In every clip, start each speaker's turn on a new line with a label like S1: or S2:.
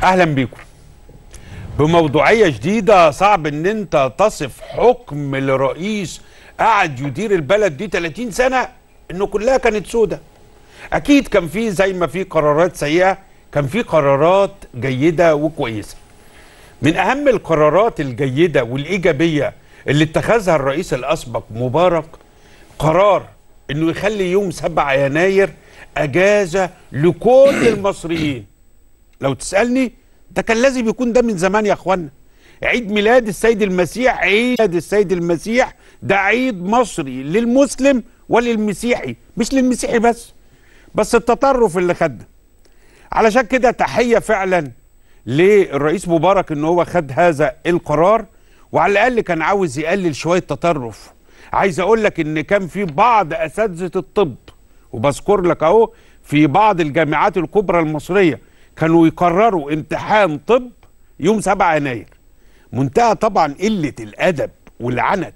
S1: اهلا بيكم بموضوعيه جديده صعب ان انت تصف حكم لرئيس قعد يدير البلد دي 30 سنه انه كلها كانت سودة اكيد كان في زي ما في قرارات سيئه كان في قرارات جيده وكويسه من اهم القرارات الجيده والايجابيه اللي اتخذها الرئيس الاسبق مبارك قرار انه يخلي يوم 7 يناير اجازه لكل المصريين لو تسالني ده كان لازم يكون ده من زمان يا اخوانا عيد ميلاد السيد المسيح عيد السيد المسيح ده عيد مصري للمسلم وللمسيحي مش للمسيحي بس بس التطرف اللي خدنا علشان كده تحيه فعلا للرئيس مبارك ان هو خد هذا القرار وعلى الاقل كان عاوز يقلل شويه تطرف عايز اقول لك ان كان في بعض اساتذه الطب وبذكر لك اهو في بعض الجامعات الكبرى المصريه كانوا يقرروا امتحان طب يوم 7 يناير منتهى طبعا قله الادب والعنت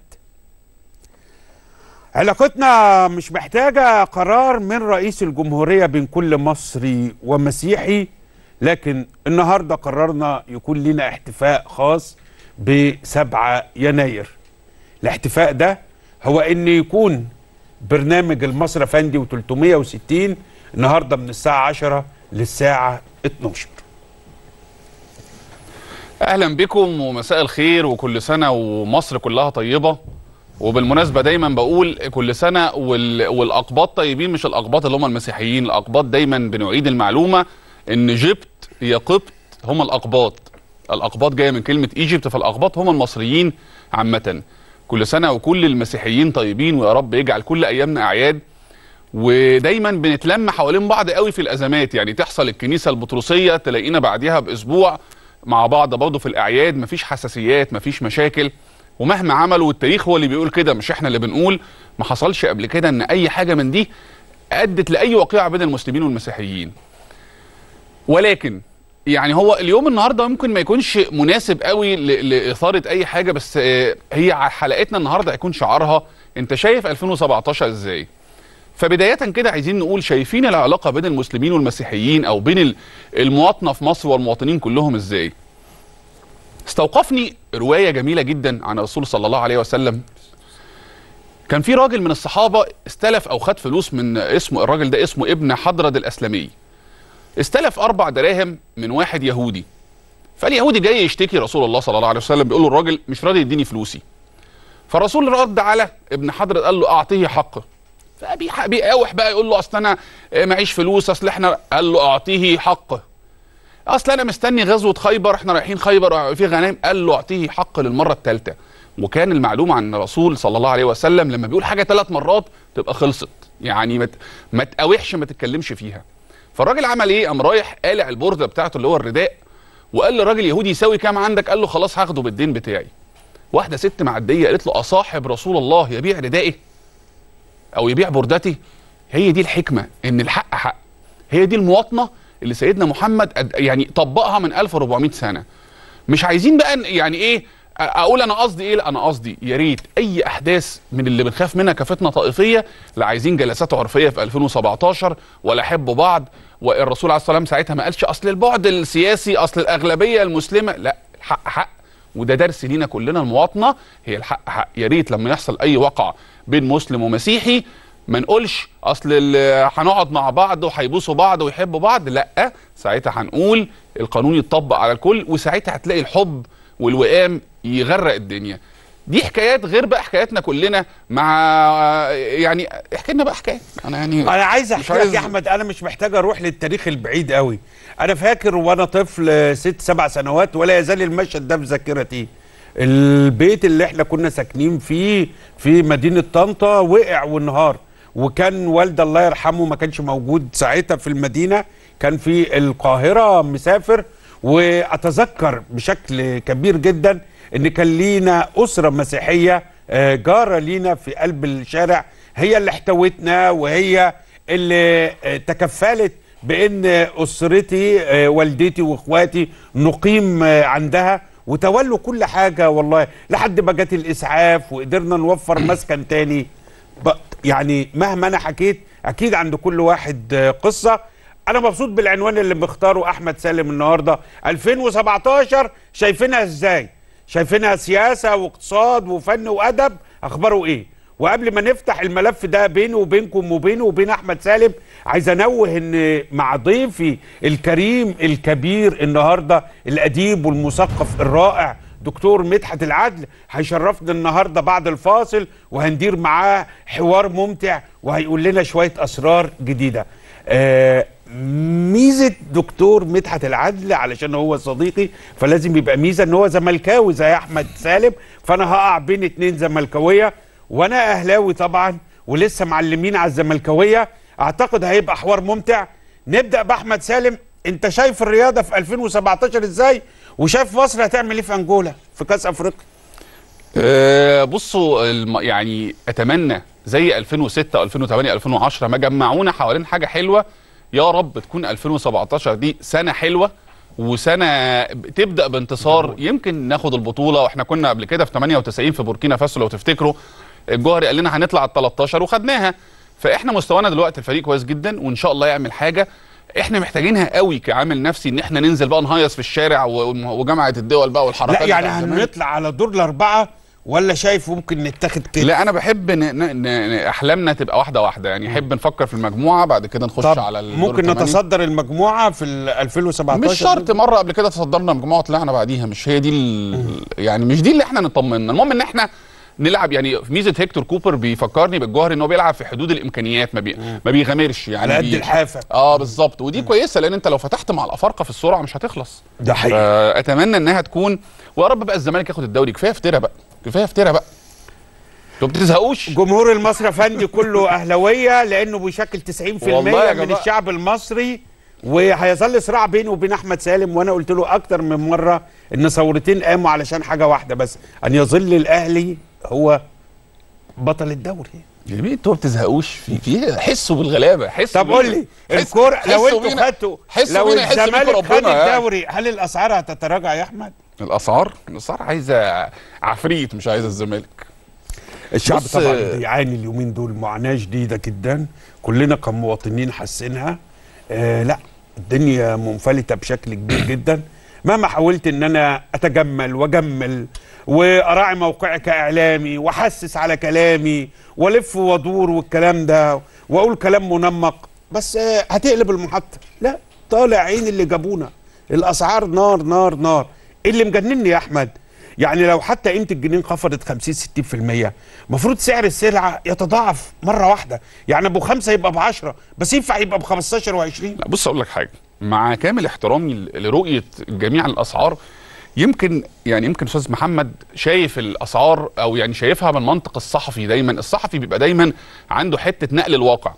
S1: علاقتنا مش محتاجه قرار من رئيس الجمهوريه بين كل مصري ومسيحي لكن النهارده قررنا يكون لنا احتفاء خاص ب 7 يناير الاحتفاء ده هو ان يكون برنامج المصري فندي و360 النهارده من الساعه 10 للساعه 12
S2: اهلا بكم ومساء الخير وكل سنه ومصر كلها طيبه وبالمناسبه دايما بقول كل سنه وال... والاقباط طيبين مش الاقباط اللي هم المسيحيين الاقباط دايما بنعيد المعلومه ان جبت هي قبط هم الاقباط الاقباط جايه من كلمه ايجيبت فالاقباط هم المصريين عامه كل سنه وكل المسيحيين طيبين ويا رب يجعل كل ايامنا اعياد ودايما بنتلم حوالين بعض قوي في الازمات يعني تحصل الكنيسه البطرسيه تلاقينا بعديها باسبوع مع بعض برضه في الاعياد مفيش حساسيات مفيش مشاكل ومهما عملوا والتاريخ هو اللي بيقول كده مش احنا اللي بنقول ما حصلش قبل كده ان اي حاجه من دي ادت لاي وقيعه بين المسلمين والمسيحيين ولكن يعني هو اليوم النهارده ممكن ما يكونش مناسب قوي لاثاره اي حاجه بس هي حلقتنا النهارده هيكون شعارها انت شايف 2017 ازاي فبدايه كده عايزين نقول شايفين العلاقه بين المسلمين والمسيحيين او بين المواطنه في مصر والمواطنين كلهم ازاي استوقفني روايه جميله جدا عن الرسول صلى الله عليه وسلم كان في راجل من الصحابه استلف او خد فلوس من اسمه الراجل ده اسمه ابن حضرد الاسلمي استلف اربع دراهم من واحد يهودي فاليهودي جاي يشتكي رسول الله صلى الله عليه وسلم بيقول له الراجل مش راضي يديني فلوسي فالرسول رد على ابن حضرد قال له اعطيه حقه فبيقاوح بقى يقول له اصل انا معيش فلوس اصل احنا قال له اعطيه حقه اصل انا مستني غزوه خيبر احنا رايحين خيبر في غنائم قال له اعطيه حق للمره الثالثه وكان المعلومه عن الرسول صلى الله عليه وسلم لما بيقول حاجه ثلاث مرات تبقى خلصت يعني ما ما تقاوحش ما تتكلمش فيها فالراجل عمل ايه قام رايح قالع البورده بتاعته اللي هو الرداء وقال للراجل يهودي يساوي كام عندك قال له خلاص هاخده بالدين بتاعي واحده ست معديه قالت له اصاحب رسول الله يبيع ردائي او يبيع بردتي هي دي الحكمه ان الحق حق هي دي المواطنه اللي سيدنا محمد يعني طبقها من 1400 سنه مش عايزين بقى يعني ايه اقول انا قصدي ايه لا انا قصدي يا ريت اي احداث من اللي بنخاف منها كفتنه طائفيه لا عايزين جلسات عرفيه في 2017 ولا حبوا بعض والرسول عليه الصلاه والسلام ساعتها ما قالش اصل البعد السياسي اصل الاغلبيه المسلمه لا الحق حق وده درس لينا كلنا المواطنه هي الحق حق يا ريت لما يحصل اي وقع بين مسلم ومسيحي ما نقولش اصل هنقعد مع بعض وهيبوسوا بعض ويحبوا بعض لا ساعتها هنقول القانون يتطبق على الكل وساعتها هتلاقي الحب والوئام يغرق الدنيا دي حكايات غير بقى حكاياتنا كلنا مع يعني احكي لنا بقى حكايه
S1: انا يعني انا عايز احكي لك يا احمد انا مش محتاج اروح للتاريخ البعيد قوي انا فاكر وانا طفل ست سبع سنوات ولا يزال المشهد ده في ذاكرتي البيت اللي احنا كنا ساكنين فيه في مدينه طنطا وقع وانهار وكان والد الله يرحمه ما كانش موجود ساعتها في المدينه كان في القاهره مسافر واتذكر بشكل كبير جدا ان كان لينا اسره مسيحيه جاره لينا في قلب الشارع هي اللي احتوتنا وهي اللي تكفلت بان اسرتي والدتي واخواتي نقيم عندها وتولوا كل حاجه والله لحد ما جت الاسعاف وقدرنا نوفر مسكن تاني يعني مهما انا حكيت اكيد عند كل واحد قصه انا مبسوط بالعنوان اللي مختاره احمد سالم النهارده 2017 شايفينها ازاي شايفينها سياسه واقتصاد وفن وادب اخباره ايه وقبل ما نفتح الملف ده بينه وبينكم وبينه وبين احمد سالم عايز انوه ان مع ضيفي الكريم الكبير النهارده الاديب والمثقف الرائع دكتور مدحت العدل هيشرفنا النهارده بعد الفاصل وهندير معاه حوار ممتع وهيقول لنا شويه اسرار جديده آه ميزه دكتور مدحت العدل علشان هو صديقي فلازم يبقى ميزه ان هو زملكاوي زي احمد سالم فانا هقع بين اتنين زملكاويه وانا اهلاوي طبعا ولسه معلمين على الزملكاويه اعتقد هيبقى حوار ممتع نبدا باحمد سالم انت شايف الرياضه في 2017 ازاي وشايف مصر هتعمل ايه في انجولا في كاس افريقيا
S2: أه بصوا الم... يعني اتمنى زي 2006 2008 2010 ما جمعونا حوالين حاجه حلوه يا رب تكون 2017 دي سنه حلوه وسنه تبدا بانتصار يمكن ناخد البطوله واحنا كنا قبل كده في 98 في بوركينا فاسو لو تفتكروا الجوهري قال لنا هنطلع ال 13 وخدناها فاحنا مستوانا دلوقتي الفريق كويس جدا وان شاء الله يعمل حاجه احنا محتاجينها قوي كعامل نفسي ان احنا ننزل بقى نهيص في الشارع و- وجامعه الدول بقى والحركات
S1: لا يعني
S2: بتاعت زمان.
S1: هنطلع على دور الاربعه ولا شايف ممكن نتاخد كده
S2: لا انا بحب ن... ن... ن... احلامنا تبقى واحده واحده يعني احب نفكر في المجموعه بعد كده نخش
S1: طب
S2: على الدور
S1: ممكن
S2: الثمانية.
S1: نتصدر المجموعه في ال 2017
S2: مش شرط مره قبل كده تصدرنا مجموعه طلعنا بعديها مش هي دي ال... يعني مش دي اللي احنا نطمنا المهم ان احنا نلعب يعني ميزه هيكتور كوبر بيفكرني بالجوهري ان هو بيلعب في حدود الامكانيات ما, بي... ما بيغامرش يعني
S1: على قد
S2: بي...
S1: الحافه
S2: اه بالظبط ودي كويسه لان انت لو فتحت مع الافارقه في السرعه مش هتخلص
S1: ده حقيقي
S2: فاتمنى انها تكون ويا رب بقى الزمالك ياخد الدوري كفايه افترا بقى كفايه افترا بقى انتوا ما بتزهقوش
S1: جمهور المصري افندي كله اهلاويه لانه بيشكل 90%
S2: والله يا
S1: من
S2: جماعة.
S1: الشعب المصري وهيظل صراع بينه وبين احمد سالم وانا قلت له اكتر من مره ان ثورتين قاموا علشان حاجه واحده بس ان يظل الاهلي هو بطل الدوري
S2: جميل انتوا ما بتزهقوش في في حسوا بالغلابه حسوا
S1: طب قول لي
S2: بينا. حس-
S1: الكوره لو
S2: حسوا
S1: انتوا
S2: بينا.
S1: خدتوا
S2: حسوا
S1: لو
S2: بينا يحس بيكوا
S1: الزمالك خد
S2: ربنا يعني.
S1: الدوري هل الاسعار هتتراجع يا احمد؟
S2: الاسعار الاسعار عايزه عفريت مش عايزه الزمالك
S1: الشعب
S2: بص-
S1: طبعا بيعاني اليومين دول معاناه شديده جدا كلنا كمواطنين حاسينها آه لا الدنيا منفلته بشكل كبير جدا مهما حاولت ان انا اتجمل واجمل واراعي موقعي كاعلامي واحسس على كلامي والف وادور والكلام ده واقول كلام منمق بس آه هتقلب المحطه لا طالع عين اللي جابونا الاسعار نار نار نار إيه اللي مجنني يا احمد يعني لو حتى قيمه الجنيه انخفضت 50 60% المفروض سعر السلعه يتضاعف مره واحده يعني ابو خمسه يبقى ب 10 بس ينفع يبقى ب 15 و20
S2: لا بص اقول لك حاجه مع كامل احترامي ل- لرؤيه جميع الاسعار يمكن يعني يمكن استاذ محمد شايف الاسعار او يعني شايفها من منطق الصحفي دايما الصحفي بيبقى دايما عنده حته نقل الواقع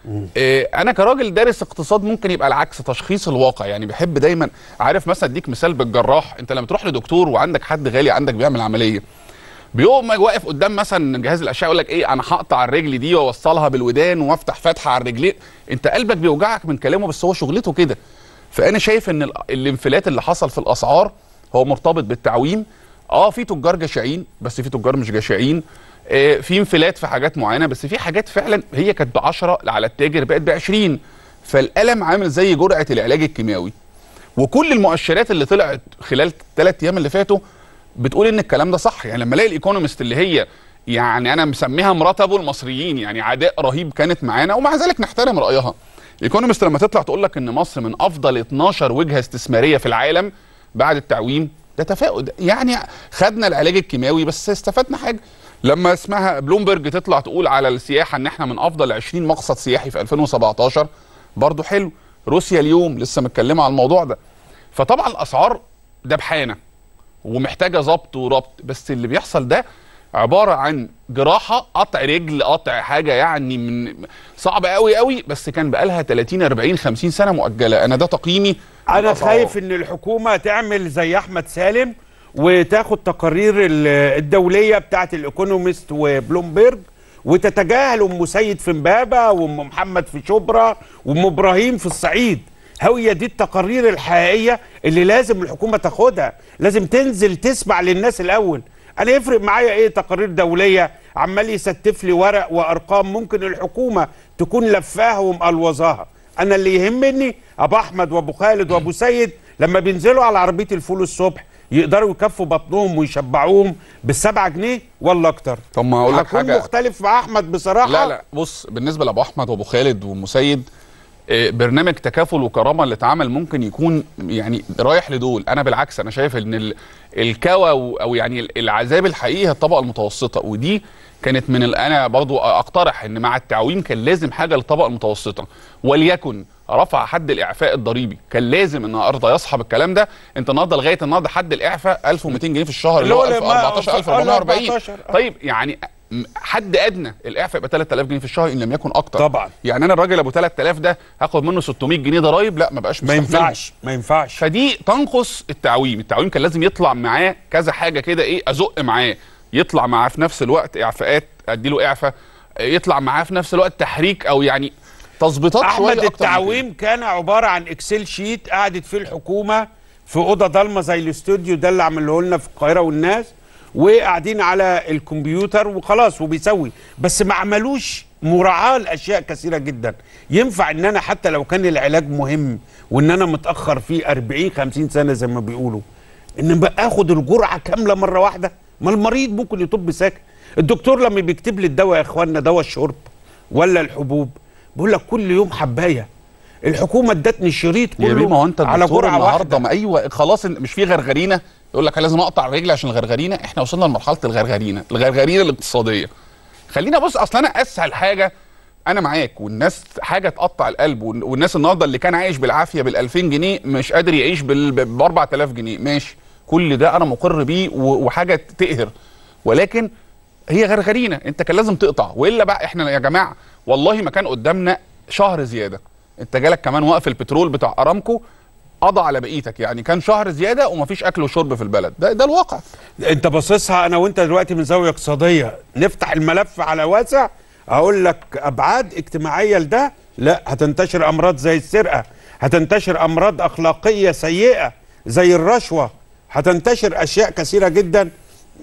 S2: إيه انا كراجل دارس اقتصاد ممكن يبقى العكس تشخيص الواقع يعني بحب دايما عارف مثلا اديك مثال بالجراح انت لما تروح لدكتور وعندك حد غالي عندك بيعمل عمليه بيقوم واقف قدام مثلا جهاز الاشعه يقول لك ايه انا هقطع الرجل دي واوصلها بالودان وافتح فتحه على الرجلين انت قلبك بيوجعك من كلامه بس هو شغلته كده فانا شايف ان ال- الانفلات اللي حصل في الاسعار هو مرتبط بالتعويم اه في تجار جشعين بس في تجار مش جشعين آه في انفلات في حاجات معينه بس في حاجات فعلا هي كانت ب 10 على التاجر بقت ب 20 فالالم عامل زي جرعه العلاج الكيماوي وكل المؤشرات اللي طلعت خلال الثلاث ايام اللي فاتوا بتقول ان الكلام ده صح يعني لما الاقي الايكونومست اللي هي يعني انا مسميها مرات ابو المصريين يعني عداء رهيب كانت معانا ومع ذلك نحترم رايها الايكونومست لما تطلع تقول لك ان مصر من افضل 12 وجهه استثماريه في العالم بعد التعويم ده تفاؤل يعني خدنا العلاج الكيماوي بس استفدنا حاجه لما اسمها بلومبرج تطلع تقول على السياحه ان احنا من افضل 20 مقصد سياحي في 2017 برضه حلو روسيا اليوم لسه متكلمه على الموضوع ده فطبعا الاسعار دبحانه ومحتاجه ضبط وربط بس اللي بيحصل ده عباره عن جراحه قطع رجل قطع حاجه يعني من صعبه قوي قوي بس كان بقالها 30 40 50 سنه مؤجله انا ده تقييمي
S1: انا
S2: للأسعار.
S1: خايف ان الحكومه تعمل زي احمد سالم وتاخد تقارير ال- الدوليه بتاعت الايكونومست وبلومبرج وتتجاهل ام سيد في امبابه وام محمد في شبرا وام ابراهيم في الصعيد هي دي التقارير الحقيقيه اللي لازم الحكومه تاخدها لازم تنزل تسمع للناس الاول انا يفرق معايا ايه تقارير دوليه عمال يستف لي ورق وارقام ممكن الحكومه تكون لفاها ومقلوظاها انا اللي يهمني ابو احمد وابو خالد وابو سيد لما بينزلوا على عربيه الفول الصبح يقدروا يكفوا بطنهم ويشبعوهم بالسبعة جنيه ولا اكتر
S2: طب ما اقول لك
S1: هكون
S2: حاجه
S1: مختلف مع احمد بصراحه
S2: لا لا بص بالنسبه لابو احمد وابو خالد ومسيد آه، برنامج تكافل وكرامه اللي اتعمل ممكن يكون يعني رايح لدول انا بالعكس انا شايف ان ال- الكوى و- او يعني ال- العذاب الحقيقي هي الطبقه المتوسطه ودي كانت من ال- انا برضو اقترح ان مع التعويم كان لازم حاجه للطبقه المتوسطه وليكن رفع حد الاعفاء الضريبي كان لازم النهارده يصحب الكلام ده انت النهارده لغايه النهارده حد الاعفاء 1200 جنيه في الشهر اللي هو
S1: اللي هو لما-
S2: 14 1440
S1: 14
S2: طيب يعني م- حد ادنى الاعفاء يبقى 3000 جنيه في الشهر ان لم يكن اكتر
S1: طبعا.
S2: يعني انا الراجل ابو 3000 ده هاخد منه 600 جنيه ضرايب لا ما بقاش
S1: ما
S2: مستحملهم.
S1: ينفعش ما ينفعش
S2: فدي تنقص التعويم التعويم كان لازم يطلع معاه كذا حاجه كده ايه ازق معاه يطلع معاه في نفس الوقت اعفاءات اديله اعفاء يطلع معاه في نفس الوقت تحريك او يعني تظبيطات شويه
S1: احمد
S2: أكتر من كده.
S1: التعويم كان عباره عن اكسل شيت قعدت فيه الحكومه في اوضه ضلمه زي الاستوديو ده اللي عمله لنا في القاهره والناس وقاعدين على الكمبيوتر وخلاص وبيسوي بس ما عملوش مراعاه لاشياء كثيره جدا ينفع ان انا حتى لو كان العلاج مهم وان انا متاخر فيه 40 50 سنه زي ما بيقولوا ان بقى اخد الجرعه كامله مره واحده ما المريض ممكن يطب ساكت الدكتور لما بيكتب لي الدواء يا اخوانا دواء الشرب ولا الحبوب بيقول لك كل يوم حبايه الحكومه ادتني الشريط
S2: يا بيه
S1: كله
S2: ما هو انت
S1: على
S2: الدكتور
S1: جرعه
S2: النهارده
S1: واحده
S2: ما ايوه خلاص إن- مش في غرغرينه يقول لك لازم اقطع رجلي عشان الغرغرينه احنا وصلنا لمرحله الغرغرينه الغرغرينه الاقتصاديه خلينا بص اصل انا اسهل حاجه انا معاك والناس حاجه تقطع القلب وال- والناس النهارده اللي كان عايش بالعافيه بال 2000 جنيه مش قادر يعيش بال 4000 جنيه ماشي كل ده انا مقر بيه و- وحاجه تقهر ولكن هي غرغرينه انت كان لازم تقطع والا بقى احنا يا جماعه والله ما كان قدامنا شهر زياده انت جالك كمان وقف البترول بتاع ارامكو قضى على بقيتك يعني كان شهر زياده ومفيش اكل وشرب في البلد ده ده الواقع
S1: انت باصصها انا وانت دلوقتي من زاويه اقتصاديه نفتح الملف على واسع اقول لك ابعاد اجتماعيه لده لا هتنتشر امراض زي السرقه هتنتشر امراض اخلاقيه سيئه زي الرشوه هتنتشر اشياء كثيره جدا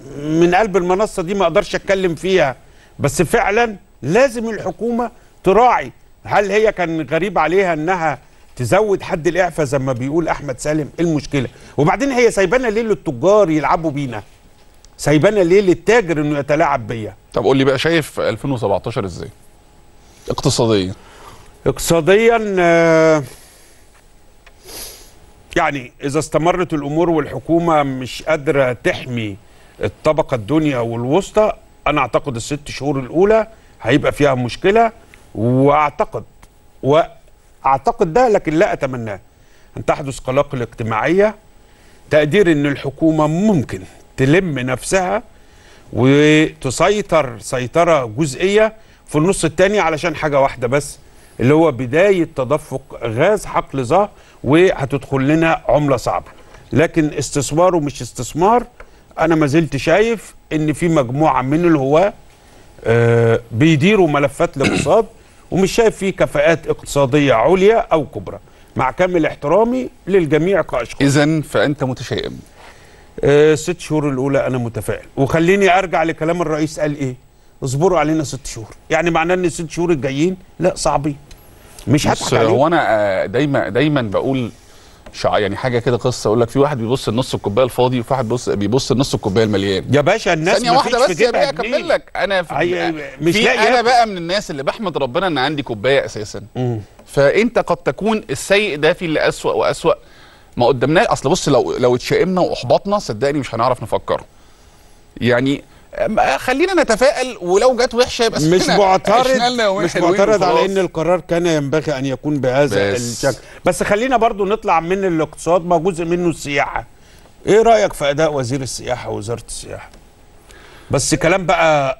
S1: من قلب المنصه دي ما اقدرش اتكلم فيها بس فعلا لازم الحكومه تراعي هل هي كان غريب عليها انها تزود حد الاعفاء زي ما بيقول احمد سالم ايه المشكله وبعدين هي سايبانا ليه للتجار يلعبوا بينا سايبانا ليه للتاجر انه يتلاعب بيا
S2: طب قول لي بقى شايف 2017 ازاي اقتصاديا
S1: اقتصاديا آه، يعني اذا استمرت الامور والحكومه مش قادره تحمي الطبقه الدنيا والوسطى انا اعتقد الست شهور الاولى هيبقى فيها مشكله واعتقد واعتقد ده لكن لا اتمناه ان تحدث قلاقل اجتماعيه تقدير ان الحكومه ممكن تلم نفسها وتسيطر سيطره جزئيه في النص الثاني علشان حاجه واحده بس اللي هو بدايه تدفق غاز حقل ظهر وهتدخل لنا عمله صعبه لكن استثمار ومش استثمار انا ما زلت شايف ان في مجموعه من الهواه آه، بيديروا ملفات الاقتصاد ومش شايف فيه كفاءات اقتصاديه عليا او كبرى مع كامل احترامي للجميع كاشخاص
S2: اذا فانت متشائم
S1: آه، ست شهور الاولى انا متفائل وخليني ارجع لكلام الرئيس قال ايه اصبروا علينا ست شهور يعني معناه ان الست شهور الجايين لا صعبين مش
S2: بص
S1: هضحك عليهم
S2: هو انا آه، دايما دايما بقول شع يعني حاجه كده قصه اقول لك في واحد بيبص لنص الكوبايه الفاضي وفي واحد بيبص بيبص لنص الكوبايه المليان
S1: يا باشا الناس
S2: ثانيه
S1: مفيش
S2: واحده
S1: في
S2: بس يا
S1: جيبها
S2: بيه
S1: جنيه.
S2: اكمل لك انا في
S1: أي- مش
S2: في
S1: لاقي
S2: انا
S1: ياكل.
S2: بقى من الناس اللي بحمد ربنا ان عندي كوبايه اساسا
S1: مم.
S2: فانت قد تكون السيء ده في اللي اسوأ واسوأ ما قدامناش اصل بص لو لو اتشائمنا واحبطنا صدقني مش هنعرف نفكر يعني أم- خلينا نتفائل ولو جت وحشه يبقى
S1: مش
S2: إحنا
S1: معترض
S2: عشنا لنا يومين
S1: مش
S2: حلوين
S1: معترض على
S2: وخلاص.
S1: ان القرار كان ينبغي ان يكون بهذا
S2: بس.
S1: الشكل بس خلينا برضو نطلع من الاقتصاد ما جزء منه السياحه ايه رايك في اداء وزير السياحه ووزاره السياحه بس كلام بقى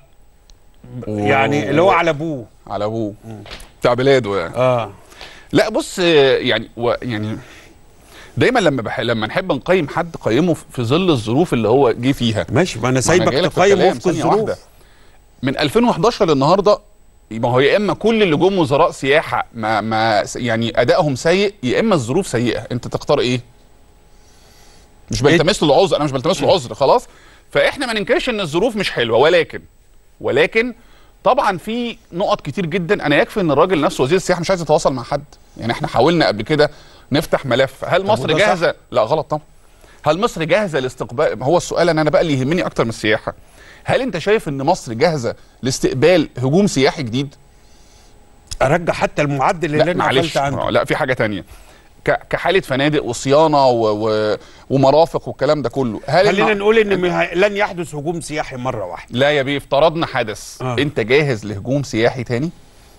S1: يعني اللي هو على ابوه
S2: على ابوه بتاع بلاده يعني
S1: اه
S2: لا بص آه، يعني و يعني دايما لما بح... لما نحب نقيم حد قيمه في ظل الظروف اللي هو جه فيها
S1: ماشي ما انا
S2: ما أنا
S1: سايبك
S2: جايلك في
S1: تقيم
S2: الكلام،
S1: وفق
S2: ثانية
S1: الظروف
S2: واحدة. من 2011 للنهارده ما هو يا اما كل اللي جم وزراء سياحه ما ما يعني ادائهم سيء يا اما الظروف سيئه انت تختار ايه مش بلتمس له العذر انا مش بلتمس له العذر خلاص فاحنا ما ننكرش ان الظروف مش حلوه ولكن ولكن طبعا في نقط كتير جدا انا يكفي ان الراجل نفسه وزير السياحه مش عايز يتواصل مع حد يعني احنا حاولنا قبل كده نفتح ملف هل مصر
S1: وده صح؟
S2: جاهزه لا غلط طبعا هل مصر جاهزه لاستقبال هو السؤال انا بقى اللي يهمني اكتر من السياحه هل انت شايف ان مصر جاهزه لاستقبال هجوم سياحي جديد
S1: ارجع حتى المعدل اللي
S2: لا
S1: انا
S2: معلش
S1: قفلت عنده
S2: آه، لا في حاجه تانية ك- كحاله فنادق وصيانه و... و... ومرافق والكلام ده كله هل
S1: خلينا
S2: الم-
S1: نقول ان مه- لن يحدث هجوم سياحي مره واحده
S2: لا يا بيه افترضنا حدث
S1: آه.
S2: انت جاهز لهجوم سياحي تاني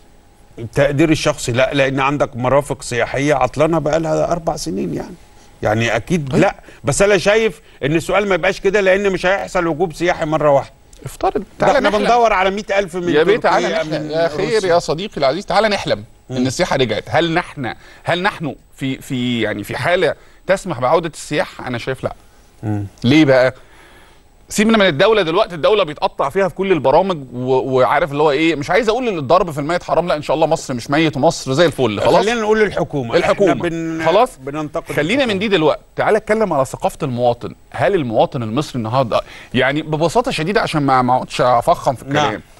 S1: التقدير الشخصي لا لان عندك مرافق سياحيه عطلانه بقى لها اربع سنين يعني يعني اكيد لا بس انا شايف ان السؤال ما يبقاش كده لان مش هيحصل هجوم سياحي مره واحده
S2: افترض
S1: ده احنا
S2: نحلم.
S1: بندور على 100000 من
S2: يا بيه
S1: تركيا،
S2: تعالى نحلم
S1: من
S2: يا خير
S1: روسيا.
S2: يا صديقي العزيز تعالى نحلم ان السياحه رجعت هل نحن هل نحن في في يعني في حاله تسمح بعوده السياحه انا شايف لا ليه بقى سيبنا من الدوله دلوقتي الدوله بيتقطع فيها في كل البرامج و... وعارف اللي هو ايه مش عايز اقول ان الضرب في الميت حرام لا ان شاء الله مصر مش ميت ومصر زي الفل خلاص
S1: خلينا نقول للحكومه
S2: الحكومة.
S1: احنا بن...
S2: خلاص؟
S1: بننتقد
S2: خلينا
S1: الحكومة.
S2: من دي دلوقتي تعال اتكلم على ثقافه المواطن هل المواطن المصري النهارده يعني ببساطه شديده عشان ما ما اقعدش افخم في الكلام
S1: نعم.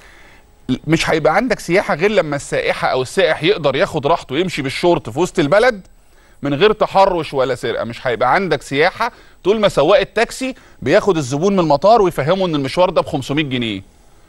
S2: مش هيبقى عندك سياحه غير لما السائحه او السائح يقدر ياخد راحته ويمشي بالشورت في وسط البلد من غير تحرش ولا سرقه مش هيبقى عندك سياحه طول ما سواق التاكسي بياخد الزبون من المطار ويفهمه ان المشوار ده ب 500 جنيه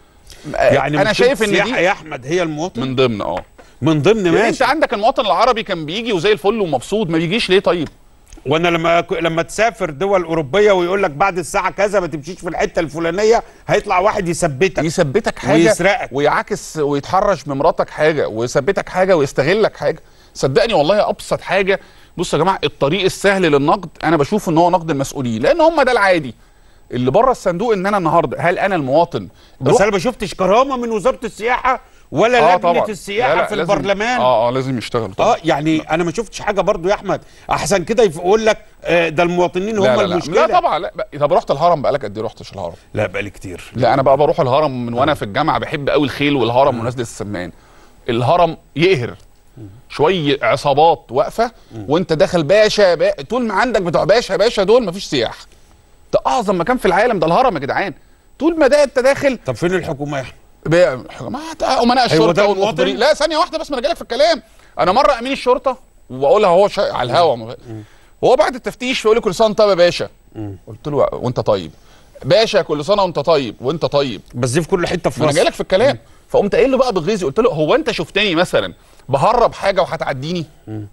S1: يعني
S2: انا
S1: مشكلة
S2: شايف ان
S1: السياحة
S2: دي
S1: يا احمد هي المواطن
S2: من ضمن اه
S1: من ضمن
S2: يعني انت
S1: ماشي
S2: عندك المواطن العربي كان بيجي وزي الفل ومبسوط ما بيجيش ليه طيب
S1: وانا لما لما تسافر دول اوروبيه ويقول لك بعد الساعه كذا ما تمشيش في الحته الفلانيه هيطلع واحد يثبتك
S2: يثبتك حاجه
S1: ويسرقك.
S2: ويعاكس ويتحرش بمراتك حاجه ويثبتك حاجه ويستغلك حاجه صدقني والله ابسط حاجه بصوا يا جماعه الطريق السهل للنقد انا بشوف ان هو نقد المسؤولين لان هم ده العادي اللي بره الصندوق ان انا النهارده هل انا المواطن
S1: بس
S2: روح-
S1: انا ما شفتش كرامه من وزاره السياحه ولا
S2: آه
S1: لجنه
S2: طبعاً.
S1: السياحه
S2: لا لا
S1: في
S2: لازم-
S1: البرلمان
S2: اه اه لازم يشتغل طبعا
S1: اه يعني انا ما شفتش حاجه برضو يا احمد احسن كده يقول لك آه، ده المواطنين هم
S2: لا لا لا,
S1: المشكله
S2: لا طبعا لا بقى- طب رحت الهرم بقالك قد ايه رحتش الهرم
S1: لا بقالي كتير
S2: لا انا بقى بروح الهرم من وانا في الجامعه بحب قوي الخيل والهرم ونزله السمان الهرم يقهر شويه عصابات واقفه وانت داخل باشا با... طول ما عندك بتوع باشا باشا دول مفيش سياح ده اعظم مكان في العالم ده الهرم يا جدعان طول ما ده انت داخل
S1: طب فين الحكومه يا احمد
S2: بقى- ما امناء
S1: أيوة
S2: الشرطه
S1: ده
S2: والمخبرين
S1: المواطن؟
S2: لا ثانيه واحده بس ما انا جايلك في الكلام انا مره امين الشرطه وبقولها هو شا... على الهوا هو بعد التفتيش فيقول لي كل سنه وانت طيب يا باشا قلت له وانت طيب باشا كل سنه وانت طيب وانت طيب
S1: بس دي في كل حته في
S2: ما انا
S1: مصر
S2: جايلك في الكلام فقمت قايل له بقى بغيظي قلت له هو انت شفتني مثلا بهرب حاجه وهتعديني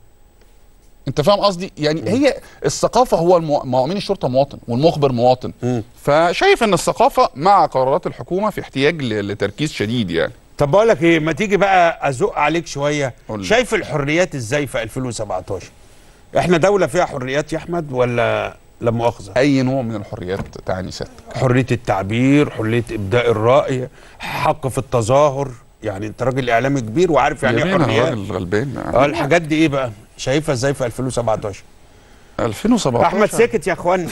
S2: انت فاهم قصدي يعني هي الثقافه هو المو... ما هو امين الشرطه مواطن والمخبر مواطن
S1: مم.
S2: فشايف ان الثقافه مع قرارات الحكومه في احتياج ل... لتركيز شديد يعني
S1: طب بقول لك ايه ما تيجي بقى ازق عليك شويه
S2: قول لي.
S1: شايف الحريات ازاي في 2017 احنا دوله فيها حريات يا احمد ولا لا مؤاخذه
S2: اي نوع من الحريات تعني سيادتك
S1: حريه التعبير حريه ابداء الراي حق في التظاهر يعني انت راجل اعلامي كبير وعارف يعني ايه حريات
S2: غلبان
S1: اه الحاجات دي ايه بقى شايفها ازاي في 2017
S2: 2017
S1: احمد سكت يا اخوانا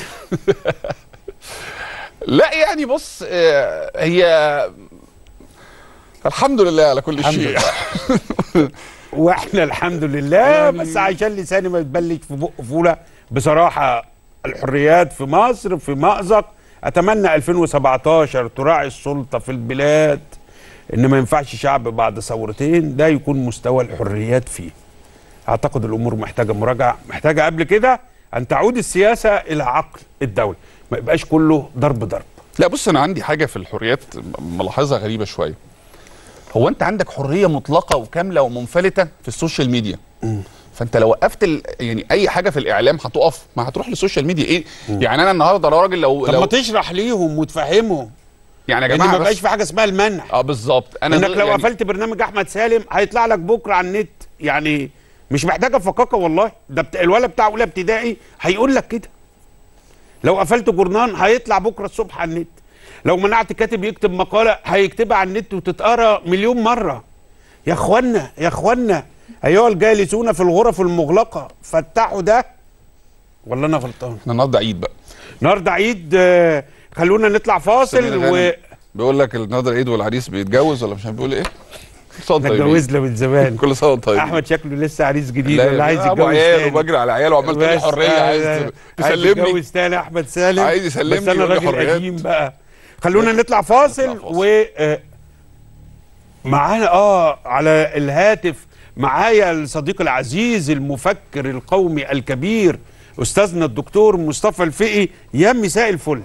S2: لا يعني بص آه، هي الحمد لله على كل
S1: الحمد
S2: شيء
S1: لله. واحنا الحمد لله
S2: يعني-
S1: بس عشان لساني ما يتبلش في بق فوله بصراحه الحريات في مصر في مأزق اتمنى 2017 تراعي السلطه في البلاد ان ما ينفعش شعب بعد ثورتين ده يكون مستوى الحريات فيه اعتقد الامور محتاجه مراجعه محتاجه قبل كده ان تعود السياسه الى عقل الدوله ما يبقاش كله ضرب ضرب
S2: لا بص انا عندي حاجه في الحريات ملاحظها غريبه شويه هو انت عندك حريه مطلقه وكامله ومنفلته في السوشيال ميديا فانت لو وقفت ال... يعني اي حاجه في الاعلام هتقف ما هتروح للسوشيال ميديا ايه يعني انا النهارده لو راجل لو
S1: طب ما
S2: لو
S1: تشرح ليهم وتفهمهم
S2: يعني يا
S1: ان
S2: جماعه
S1: ما
S2: بس-
S1: بقاش في حاجه اسمها المنع
S2: اه بالظبط انا
S1: انك
S2: ضد-
S1: لو
S2: يعني
S1: قفلت برنامج احمد سالم هيطلع لك بكره على النت يعني مش محتاجه فقاقه والله ده بت... الولد بتاع اولى ابتدائي هيقول لك كده لو قفلت جورنان هيطلع بكره الصبح على النت لو منعت كاتب يكتب مقاله هيكتبها على النت وتتقرا مليون مره يا اخوانا يا اخوانا ايها الجالسون في الغرف المغلقه فتحوا ده ولا انا غلطان
S2: احنا النهارده عيد بقى
S1: النهارده عيد آه، خلونا نطلع فاصل
S2: سمير
S1: و
S2: غانم بيقول لك النهارده العيد والعريس بيتجوز ولا مش عارف بيقول ايه كل سنه وأنت
S1: احنا
S2: طيبين.
S1: اتجوزنا من زمان
S2: كل سنه وأنت طيب
S1: احمد شكله لسه عريس جديد
S2: لا
S1: ولا عايز
S2: ابو
S1: يتجوز
S2: عيال
S1: تاني
S2: وبجري على عيال وعمال تقول لي
S1: بس-
S2: حريه
S1: آه،
S2: عايز
S1: عايز
S2: تسلمني
S1: يتجوز تاني احمد سالم
S2: عايز يسلمني
S1: بس انا
S2: يقول لي
S1: راجل
S2: حريات.
S1: قديم بقى خلونا نطلع فاصل
S2: نطلع فاصل.
S1: و آه، معانا اه على الهاتف معايا الصديق العزيز المفكر القومي الكبير استاذنا الدكتور مصطفى الفقي يا مساء الفل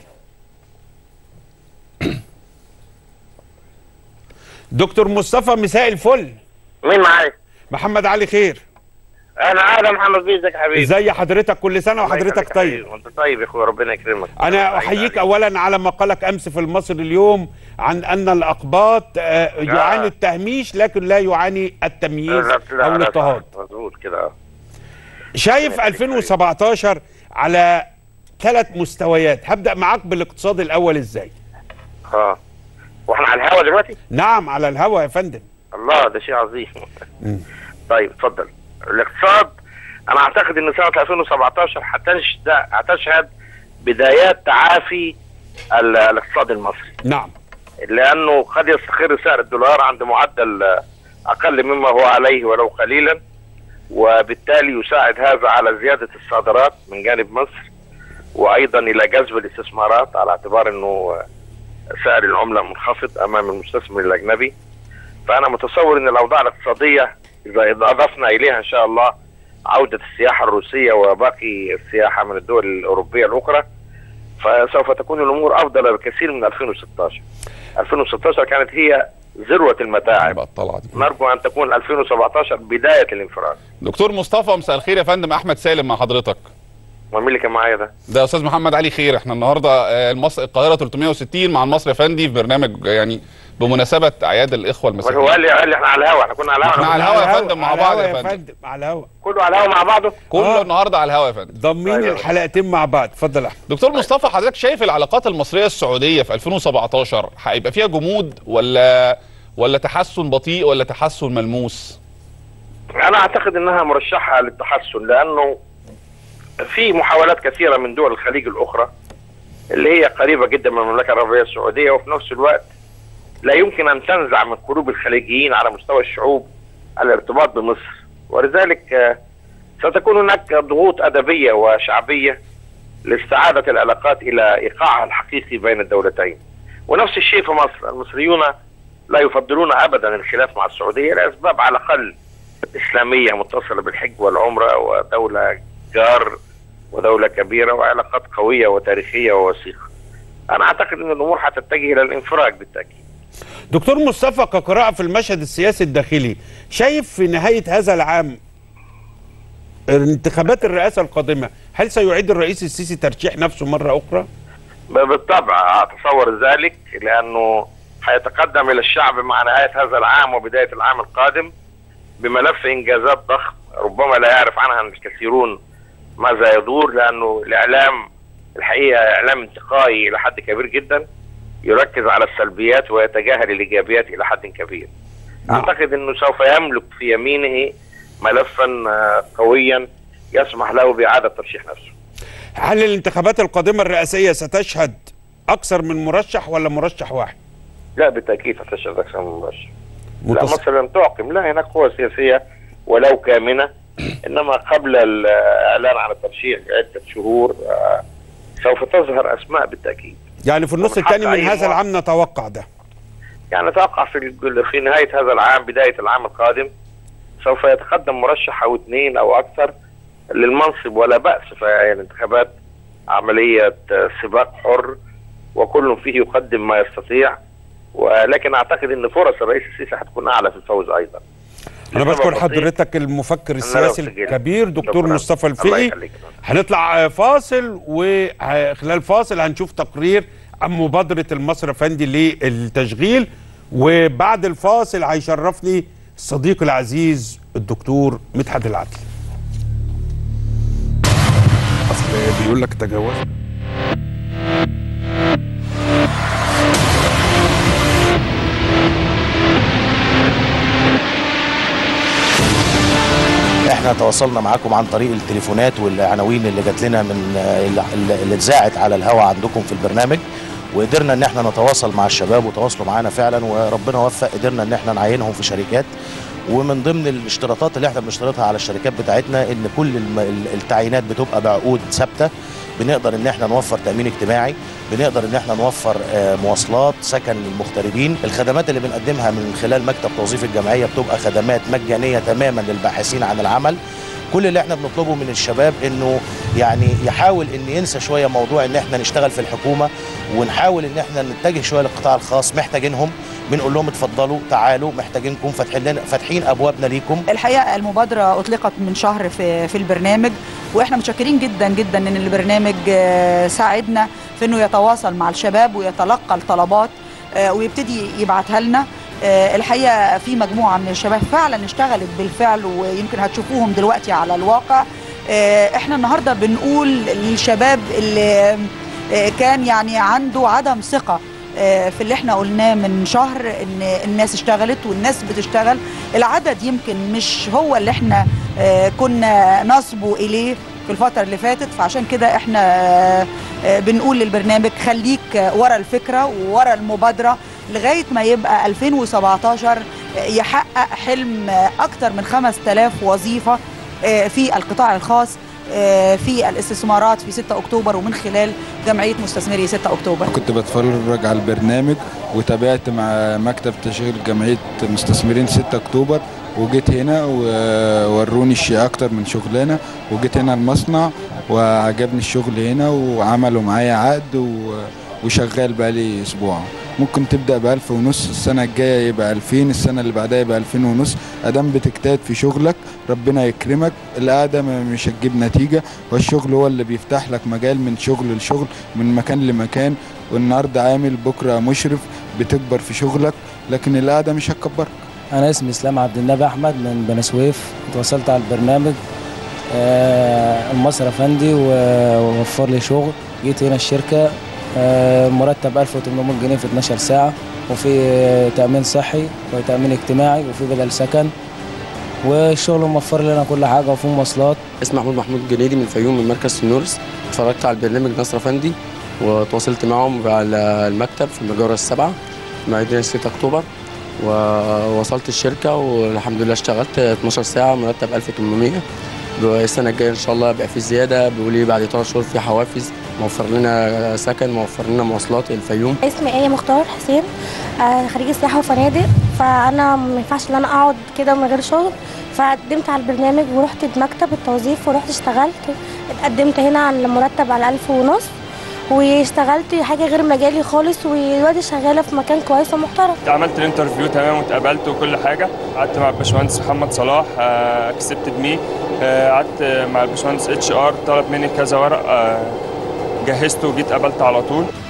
S1: دكتور مصطفى مساء الفل
S3: مين معايا؟
S1: محمد علي خير
S3: انا عادل محمد بيه ازيك يا حبيبي
S1: ازي حضرتك كل سنه
S3: الله
S1: وحضرتك
S3: يخليك يا
S1: طيب
S3: حبيبي، وانت طيب يا اخويا ربنا يكرمك
S1: انا احييك اولا على ما قالك امس في المصري اليوم عن ان الاقباط آه، يعاني التهميش لكن لا يعاني التمييز او الاضطهاد
S3: مظبوط كده
S1: شايف 2017 على ثلاث مستويات هبدا معاك بالاقتصاد الاول ازاي
S3: اه واحنا على الهوا دلوقتي؟
S1: نعم على الهوا يا فندم
S3: الله ده شيء عظيم طيب اتفضل الاقتصاد انا اعتقد ان سنه 2017 هتشهد هتشهد بدايات تعافي ال- الاقتصاد المصري
S1: نعم
S3: لانه قد يستقر سعر الدولار عند معدل آه، اقل مما هو عليه ولو قليلا وبالتالي يساعد هذا على زياده الصادرات من جانب مصر وايضا الى جذب الاستثمارات على اعتبار انه آه، سعر العمله منخفض امام المستثمر الاجنبي فانا متصور ان الاوضاع الاقتصاديه اذا اضفنا اليها ان شاء الله عوده السياحه الروسيه وباقي السياحه من الدول الاوروبيه الاخرى فسوف تكون الامور افضل بكثير من 2016 2016 كانت هي ذروه المتاعب
S2: بقى الطلعه دي
S3: نرجو ان تكون 2017 بدايه الانفراج
S2: دكتور مصطفى مساء الخير يا فندم احمد سالم مع حضرتك
S3: ومين اللي كان معايا ده؟
S2: ده استاذ محمد علي خير احنا النهارده آه، المصر القاهره 360 مع المصري افندي في برنامج يعني بمناسبه اعياد الاخوه
S3: امال هو
S2: المسيحيين
S3: قال لي قال لي احنا على الهوا احنا كنا على
S2: احنا
S3: الهوا
S2: على الهوا يا فندم، مع
S1: على
S2: بعض
S1: الهوا
S2: يا فندم.
S1: على الهوا
S3: كله على الهوا مع بعضه
S2: كله
S1: آه.
S2: النهارده على الهوا يا فندم
S1: ضمين
S3: أيوة.
S1: الحلقتين مع بعض اتفضل يا احمد
S2: دكتور مصطفى حضرتك شايف العلاقات المصريه السعوديه في 2017 هيبقى فيها جمود ولا ولا تحسن بطيء ولا تحسن ملموس
S3: انا اعتقد انها مرشحه للتحسن لانه في محاولات كثيره من دول الخليج الاخرى اللي هي قريبه جدا من المملكه العربيه السعوديه وفي نفس الوقت لا يمكن ان تنزع من قلوب الخليجيين على مستوى الشعوب الارتباط بمصر ولذلك آه، ستكون هناك ضغوط ادبيه وشعبيه لاستعاده العلاقات الى ايقاعها الحقيقي بين الدولتين ونفس الشيء في مصر المصريون لا يفضلون ابدا الخلاف مع السعوديه لاسباب على الاقل اسلاميه متصله بالحج والعمره ودوله جار ودوله كبيره وعلاقات قويه وتاريخيه ووثيقه. انا اعتقد ان الامور هتتجه الى الانفراج بالتاكيد.
S1: دكتور مصطفى كقراءة في المشهد السياسي الداخلي شايف في نهاية هذا العام انتخابات الرئاسة القادمة هل سيعيد الرئيس السيسي ترشيح نفسه مرة أخرى؟
S3: ب- بالطبع اتصور ذلك لانه هيتقدم الى الشعب مع نهايه هذا العام وبدايه العام القادم بملف انجازات ضخم ربما لا يعرف عنها الكثيرون ماذا يدور لانه الاعلام الحقيقه اعلام انتقائي الى حد كبير جدا يركز على السلبيات ويتجاهل الايجابيات الى حد كبير.
S1: نعم.
S3: اعتقد انه سوف يملك في يمينه ملفا آه، قويا يسمح له باعاده ترشيح نفسه.
S1: هل الانتخابات القادمة الرئاسية ستشهد أكثر من مرشح ولا مرشح واحد؟
S3: لا بالتاكيد هتشهد اكثر من مباشر. لا
S1: متص...
S3: مصر لم تعقم لا هناك قوى سياسية ولو كامنة إنما قبل الإعلان عن الترشيح بعدة شهور آه، سوف تظهر أسماء بالتأكيد
S1: يعني في النص
S3: ومن
S1: الثاني
S3: حق
S1: من
S3: أي
S1: هذا
S3: مواطن.
S1: العام نتوقع ده
S3: يعني نتوقع في الج- في نهاية هذا العام بداية العام القادم سوف يتقدم مرشح أو اثنين أو أكثر للمنصب ولا بأس فهي الانتخابات عملية آه، سباق حر وكل فيه يقدم ما يستطيع ولكن أعتقد أن فرص الرئيس السيسي هتكون أعلى في الفوز أيضا
S1: أنا
S3: لسبب
S1: بشكر
S3: بسيط.
S1: حضرتك المفكر السياسي
S3: بسجل.
S1: الكبير دكتور
S3: شكراً.
S1: مصطفى
S3: الله
S1: الفقي
S3: يخليك.
S1: هنطلع فاصل وخلال فاصل هنشوف تقرير عن مبادرة المصري افندي للتشغيل وبعد الفاصل هيشرفني الصديق العزيز الدكتور مدحت العدل اصل بيقول لك تجاوز
S4: احنا تواصلنا معاكم عن طريق التليفونات والعناوين اللي جات لنا من اللي- اللي اتذاعت على الهواء عندكم في البرنامج وقدرنا ان احنا نتواصل مع الشباب وتواصلوا معانا فعلا وربنا وفق قدرنا ان احنا نعينهم في شركات ومن ضمن الاشتراطات اللي احنا بنشترطها على الشركات بتاعتنا ان كل الم- ال- التعيينات بتبقى بعقود ثابته بنقدر ان احنا نوفر تامين اجتماعي بنقدر ان احنا نوفر آه، مواصلات سكن للمغتربين الخدمات اللي بنقدمها من خلال مكتب توظيف الجمعيه بتبقى خدمات مجانيه تماما للباحثين عن العمل كل اللي احنا بنطلبه من الشباب انه يعني يحاول ان ينسى شويه موضوع ان احنا نشتغل في الحكومه ونحاول ان احنا نتجه شويه للقطاع الخاص محتاجينهم بنقول لهم اتفضلوا تعالوا محتاجينكم فاتحين لنا فاتحين ابوابنا ليكم
S5: الحقيقه المبادره اطلقت من شهر في في البرنامج واحنا متشكرين جدا جدا ان البرنامج آه، ساعدنا في انه يتواصل مع الشباب ويتلقى الطلبات آه، ويبتدي يبعتها لنا آه، الحقيقه في مجموعه من الشباب فعلا اشتغلت بالفعل ويمكن هتشوفوهم دلوقتي على الواقع آه، احنا النهارده بنقول للشباب اللي آه، كان يعني عنده عدم ثقه آه، في اللي احنا قلناه من شهر ان الناس اشتغلت والناس بتشتغل العدد يمكن مش هو اللي احنا آه، كنا نصبوا اليه في الفترة اللي فاتت فعشان كده احنا آه، آه، بنقول للبرنامج خليك آه، ورا الفكرة وورا المبادرة لغاية ما يبقى 2017 آه، يحقق حلم آه، أكتر من 5000 وظيفة آه، في القطاع الخاص آه، في الاستثمارات في 6 أكتوبر ومن خلال جمعية مستثمري 6 أكتوبر
S6: كنت بتفرج على البرنامج وتابعت مع مكتب تشغيل جمعية مستثمرين 6 أكتوبر وجيت هنا ووروني الشيء أكتر من شغلانة وجيت هنا المصنع وعجبني الشغل هنا وعملوا معايا عقد و- وشغال بقالي أسبوع ممكن تبدأ بألف ونص السنة الجاية يبقى ألفين السنة اللي بعدها يبقى ألفين ونص أدام بتجتهد في شغلك ربنا يكرمك القعدة م- مش هتجيب نتيجة والشغل هو اللي بيفتح لك مجال من شغل لشغل من مكان لمكان والنهارده عامل بكرة مشرف بتكبر في شغلك لكن القعدة مش هتكبرك
S7: انا اسمي اسلام عبد النبي احمد من بني سويف اتوصلت على البرنامج آه، المصري افندي ووفر لي شغل جيت هنا الشركه آه، مرتب 1800 جنيه في 12 ساعه وفي تامين صحي وتامين اجتماعي وفي بدل سكن والشغل موفر لنا كل حاجه وفي مواصلات
S8: اسمي محمود محمود جنيدي من الفيوم من مركز سنورس اتفرجت على البرنامج نصر افندي وتواصلت معهم على المكتب في المجاورة السبعة مدينة 6 أكتوبر ووصلت الشركة والحمد لله اشتغلت 12 ساعة مرتب 1800 السنة الجاية إن شاء الله بقى في زيادة بيقول لي بعد 3 شهور في حوافز موفر لنا سكن موفر لنا مواصلات الفيوم
S9: اسمي ايه مختار حسين آه، خريجة سياحة وفنادق فأنا ما ينفعش إن أنا أقعد كده من غير شغل فقدمت على البرنامج ورحت مكتب التوظيف ورحت اشتغلت اتقدمت هنا على المرتب على ألف ونص واشتغلت حاجة غير مجالي خالص ودلوقتي شغالة في مكان كويس ومحترم
S10: عملت الانترفيو تمام واتقبلت وكل حاجه قعدت مع الباشمهندس محمد صلاح اكسبتد مي قعدت مع الباشمهندس اتش ار طلب مني كذا ورق آه، جهزته وجيت قبلت على طول